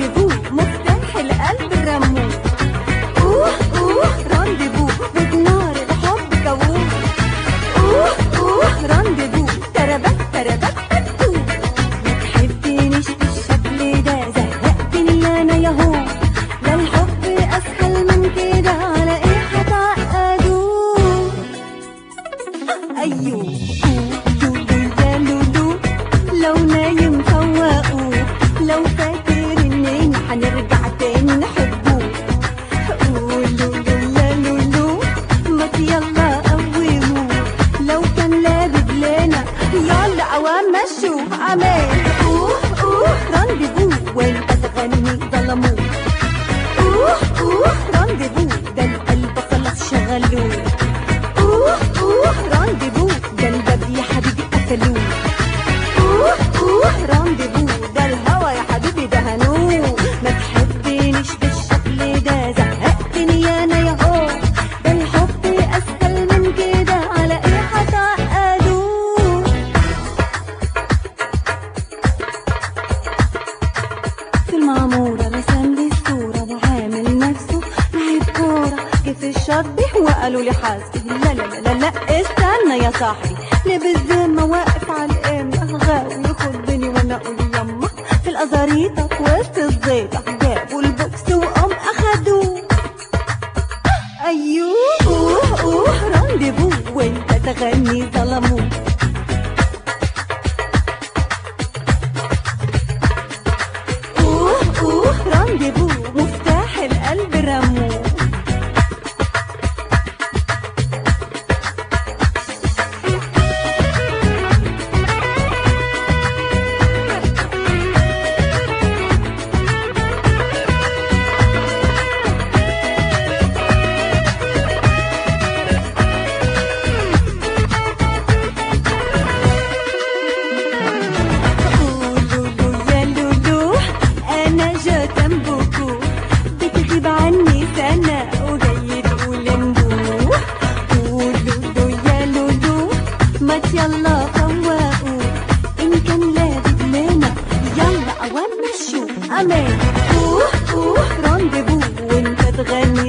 رانديفو مفتاح القلب الرموز اوه اوه رانديفو وبنار الحب كووه اوه اوه رانديفو تربت تربت تكتو ما تحبنيش بالشكل ده زهقتني انا ياهو ده الحب اسهل من كده على ايه هتعقدوه ايوه لولو يا لولو لو نايم فوقوه لو فاكر اننا هنرجع تاني نحبوه قولوا يا لولو ما يلا قوموه لو كان لابد لنا يلا عوام مشوا امان اوه اوه رانديفو وانت تغني ظلموه اوه اوه رانديفو ده القلب خلاص شغلوه اوه اوه رانديفو ده الباب يا حبيبي قفلوه اوه اوه رانديفو ده الهوا يا حبيبي دهنوه ما تحبنيش بالشكل ده زهقتني يا انا يا هو ده الحب اسهل من كده على ايه هتعقدوه في المعمورة رسم لي الصورة وعامل نفسه لعيب كورة جه في الشط وقالوا لي حاسبي لا لا لا لا لا استنى يا صاحبي لابس زي واقف على القمة غاوي يخضني وانا اقول يما في الازاريطة في وسط الزيطة جابوا البوكس وقام اخدوه ايوه اوه اوه رانديفو وانت تغني ظلموه اوه اوه رانديفو مفتاح القلب رموه قولوا يا لولو انا جا جنبكو بتغيب عني سنة وجاي تقول نبوح قولوا يا لولو ما يلا فوقوا ان كان لابد لنا يلا اوام مشوا امان اوه اوه رانديفو وانت تغني